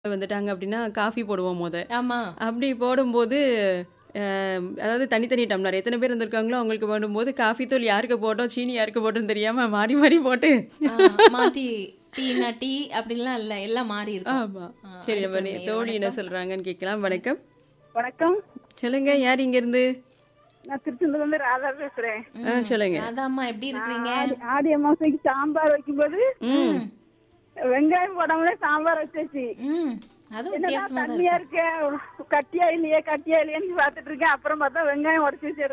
வந்துட்டாங்க அப்படின்னா காஃபி போடுவோம் மொத. ஆமா. அப்படி போடும்போது அ அதாவது தனித்தனி டம்ளர் எத்தனை பேர் வந்திருக்காங்களோ அவங்களுக்கு போடும்போது காஃபி தூள் யாருக்கு போட்டோம், சீனி யாருக்கு போட்டோம்னு தெரியாம மாறி மாறி போட்டு ஆ, மாத்தி டீனா டீ அப்படிலாம் இல்ல எல்லாம் மாறி இருக்கும் ஆமா. ஆ, சரி நம்ம அடுத்த நே- நேயர் தோழி என்ன வணக்கம். சொல்றாங்கன்னு கேட்கலாம். வணக்கம். வணக்கம் சொல்லுங்க யார் இங்க இருந்து? நான் திருச்செந்தூர்ல இருந்து ராதா பேசுறேன் ஆ சொல்லுங்க. அதாம்மா எப்படி இருக்கிறீங்க ஆடி ஆடி அமாவாசைக்கு சாம்பார் வைக்கும்போது ம். வெங்காயம் போடாமலே சாம்பார் வச்சாச்சு ம் அதுவும் என்னடா வித்தியாசமா தான் தண்ணியா இருக்கு இருக்கே கட்டியா இல்லையே கட்டியா இல்லையேன்னு பார்த்துட்டு இருக்கேன் அப்புறம் பார்த்தா வெங்காயம் உடச்சி வச்சு